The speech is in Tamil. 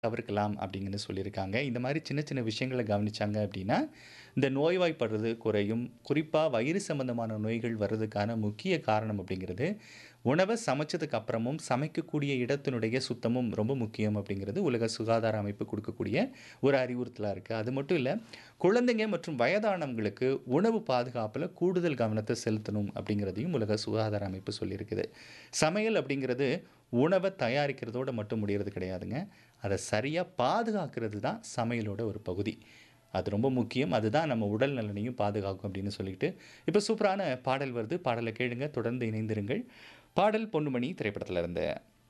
தவிர்க்கலாம் அப்படிங்கன்னு சொல்லியிருக்காங்க. இந்த மாரி சின்ன சின்ன விஷயங்கள கவனிச்சாங்க அப்படின்னா, இந்த நோய்வாய்ப்படுறது குறையும். குறிப்பா வயிறு சம்மந்தமான நோய்கள் வர்றதுக்கான முக்கிய காரணம் அப்படிங்கிறது, உணவ சமைச்சதுக்கு அப்புறமும் சமைக்கக்கூடிய இடத்தினுடைய சுத்தமும் ரொம்ப முக்கியம் அப்படிங்கிறது உலக சுகாதார அமைப்பு குடுக்கக்கூடிய ஒரு அறிவுறுத்தலா இருக்கு. அது மட்டும் இல்ல, குழந்தைங்க மற்றும் வயதானவங்களுக்கு உணவு பாதுகாப்புல கூடுதல் கவனத்த செலுத்தணும் அப்படிங்கிறதையும் உலக சுகாதார அமைப்பு சொல்லியிருக்குது. சமையல் அப்படிங்கிறது உணவ தயாரிக்கிறதோட மட்டும் முடியறது கிடையாதுங்க. அத சரியா பாதுகாக்கிறது தான் சமையலோட ஒரு பகுதி. அது ரொம்ப முக்கியம். அதுதான் நம்ம உடல் நலனையும் பாதுகாக்கும் அப்படின்னு சொல்லிட்டு, இப்ப சூப்பரான பாடல் வருது. பாடல கேளுங்க. தொடர்ந்து இணைந்திருங்கள். பாடல் பொன்னுமணி திரைப்படத்துல இருந்து.